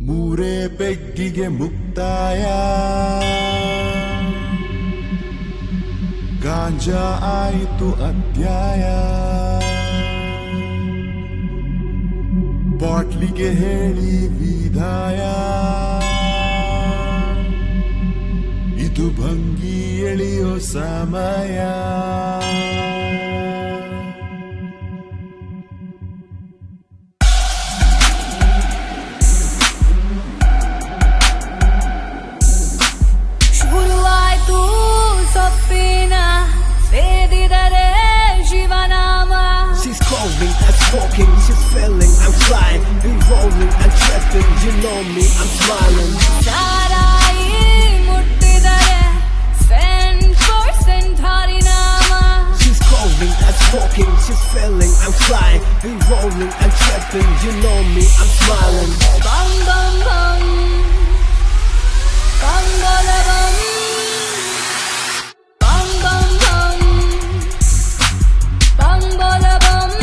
ಮೂರೇ ಪೆಗ್ಗಿಗೆ ಮುಕ್ತಾಯ ಗಾಂಜಾ ಆಯಿತು ಅಧ್ಯಾಯ ಬಾಟ್ಲಿಗೆ ಹೇಳಿ ವಿಧಾಯ ಇದು ಭಂಗಿ ಎಳೆಯೋ ಸಮಯ ಶುರುವಾಯ್ತು ಸೊಪ್ಪಿನ ಸೇದಿದರೆ ಶಿವನಾಮ She's calling, I'm smoking, she's feeling, I'm flying, be rolling, I'm tripping, you know me, I'm smiling. ಸಾರಾಯಿ ಮುಟ್ಟಿದರೆ ಸೆಂಟ್ ಪರ್ಸೆಂಟ್ ಹರಿನಾಮ She's calling, I'm smoking, she's feeling, I'm flying, be rolling, I'm tripping, you know me, I'm smiling. ಬಂ ಬಂ ಬಂ ಬಂಬಲ ಬಂ ಬಂ ಬಂ ಬಂ ಬಂಬಲ ಬಂ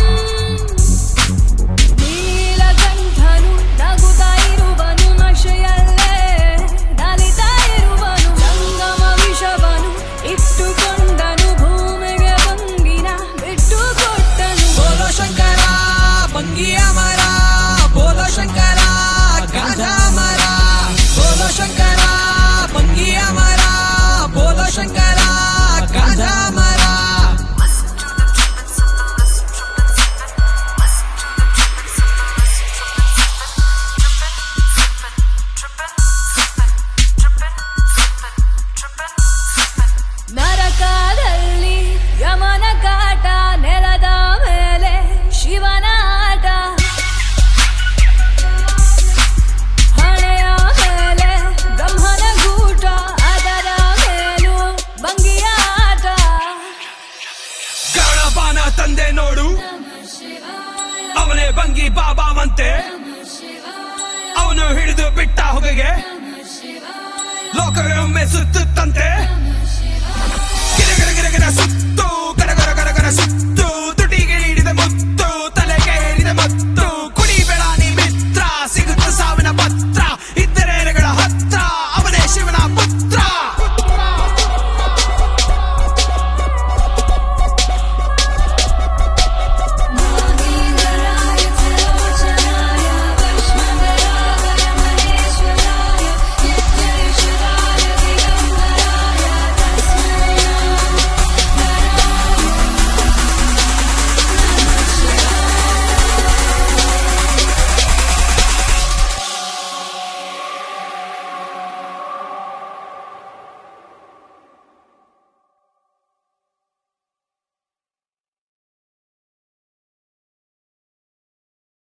ನೀಲಕಂಠನು ನಗುತ್ತಾ ಇರುವನು ನಶೆಯಲ್ಲೇ ನಲಿತಾ ಇರುವನು ಸಂಗಮ ವಿಷವನು ಇಟ್ಟುಕೊಂಡನು ಭೂಮಿಗೆ ಭಂಗಿನ ಬಿಟ್ಟು ಕೊಟ್ಟನು ಬೋಲೋ ಶಂಕರ ಬಂಗಿಯ ಮರ ಬೋಲೋ ಶಂಕರ ಗಾಂಧಾ ಮರ ಬೋಲೋ ಶಂಕರ ಬಂಗಿಯ ಮರ ಬೋಲೋ ಶಂಕರ ಗಾಂಧಾ ಮರ ನರಕದಲ್ಲಿ ಯಮನ ಕಾಟ ನೆಲದ ಮೇಲೆ ಶಿವನ ಆಟ ಹಣೆಯ ಮೇಲೆ ಬ್ರಹ್ಮನ ಗೂಟ ಅದರ ಮೇಲೂ ಭಂಗಿಯ ಆಟ ಗಣಪನ ತಂದೆ ನೋಡು ಅವನೇ ಬಂಗಿ ಬಾಬಾವಂತೆ ಅವನು ಹಿಡಿದು ಬಿಟ್ಟ ಹೊಗೆಗೆ ಲೋಕವೇ ಒಮ್ಮೆ ಸುತ್ತುತ್ತಂತೆ ಗಿರ ಗಿರ ಗಿರ ಗಿರ ಸುತ್ತ